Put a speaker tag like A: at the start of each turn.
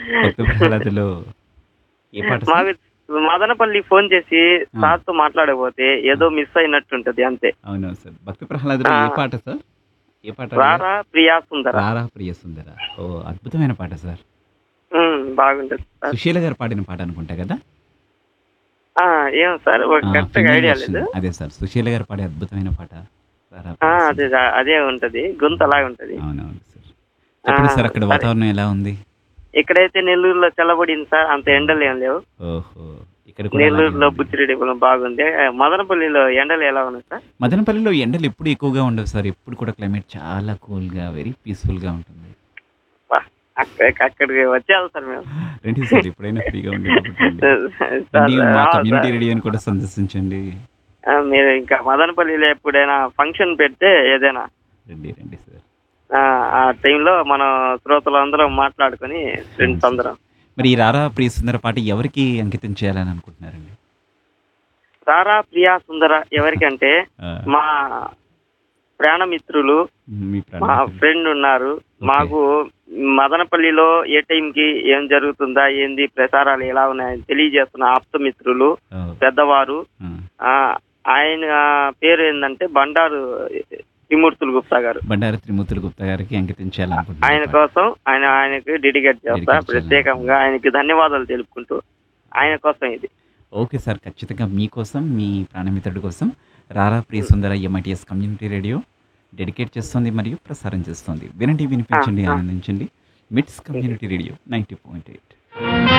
A: భక్త ప్రహ్లాదులో ఏ పాట సార్?
B: మాకు మదనపల్లి ఫోన్ చేసి
A: ఆ.
B: సార్తో మాట్లాడకపోతే ఏదో మిస్ అయినట్టుంటది అంతే
A: అవునవును సార్ భక్త ప్రహ్లాదులో ఏ
B: ఆ.
A: పాట సార్ ఏ పాట
B: రారా ప్రియా సుందర
A: రారా ప్రియ సుందర ఓ అద్భుతమైన పాట సార్
B: ఉమ్, బాగుంటది సార్
A: సుశీల గారు పాడిన పాట అనుకుంటా కదా
B: ఆ, ఏం సార్ ఒక
A: ఆ,
B: కరెక్ట్
A: female
B: ఐడియా
A: version.
B: లేదు
A: అదే సార్ సుశీల గారు పాడే అద్భుతమైన పాట రారా
B: ఆ,
A: ప్రియ
B: అదే
A: సుందర.
B: అదే ఉంటది గొంతు అలాగే ఉంటది
A: అవునవును సార్ చెప్పండి
B: ఆ,
A: సార్ అక్కడ
B: సరే.
A: వాతావరణం ఎలా ఉంది
B: ఇక్కడైతే నెల్లూరులో చల్లబడింది సార్ అంత ఎండలు ఏం లేవు
A: ఓహో ఇక్కడ కూడా అలాగే
B: నెల్లూరులో
A: ఉంది.
B: బుచ్చిరెడ్డి పొలం బాగుంది మదనపల్లిలో ఎండలు ఎలా ఉన్నాయి సార్
A: మదనపల్లిలో ఎండలు ఎప్పుడు ఎక్కువగా ఉండవు సార్ ఎప్పుడు కూడా క్లైమేట్ చాలా కూల్గా వెరీ పీస్ఫుల్గా ఉంటుంది
B: వా, అక్క- అక్కడికి వచ్చేయాలి సార్ మేము
A: రండి సార్ ఎప్పుడైనా ఫ్రీగా ఉండేటప్పుడు రండి.
B: సార్,
A: రండి, మా
B: ఆ,
A: కమ్యూనిటీ
B: సార్.
A: రేడియోని కూడా సందర్శించండి
B: ఆ, మీరు ఇంకా మదనపల్లిలో ఎప్పుడైనా ఫంక్షన్ పెడితే ఏదైనా
A: రండి రండి సార్
B: ఆ, ఆ టైంలో మన శ్రోతలు అందరం మాట్లాడుకొని ఫ్రెండ్స్ అందరం
A: మరి ఈ రారా ప్రియ సుందర పాట ఎవరికి అంకితం చేయాలని అనుకుంటున్నారండి
B: రారా ప్రియా సుందర ఎవరికంటే
A: ఆ,
B: మా ప్రాణమిత్రులు
A: మీ
B: మా
A: ప్రాణం
B: ఫ్రెండ్ ఉన్నారు మాకు మదనపల్లిలో ఏ టైంకి ఏం జరుగుతుందా ఏంది ప్రసారాలు ఎలా ఉన్నాయని తెలియజేస్తున్న ఆప్తమిత్రులు పెద్దవారు ఆ, ఆయన పేరు ఏంటంటే బండారు త్రిమూర్తులు గుప్తా గారు
A: బండారు త్రిమూర్తులు గుప్తా గారికి అంకితం
B: ఆయన
A: చేయాలనుకుంటున్నారు
B: కోసం ఆయన ఆయనకి డెడికేట్ చేస్తా
A: Dedicate
B: ప్రత్యేకంగా ఆయనకి ధన్యవాదాలు తెలుపుకుంటూ ఆయన కోసం ఇది
A: ఓకే సార్ ఖచ్చితంగా మీకోసం మీ ప్రాణమిత్రుడి కోసం రారా ప్రియ సుందర ఎంఐటిఎస్ కమ్యూనిటీ రేడియో డెడికేట్ చేస్తుంది మరియు ప్రసారం చేస్తుంది వినండి వినిపించండి
B: ఆ, ఆ.
A: ఆనందించండి MITS community radio ninety point eight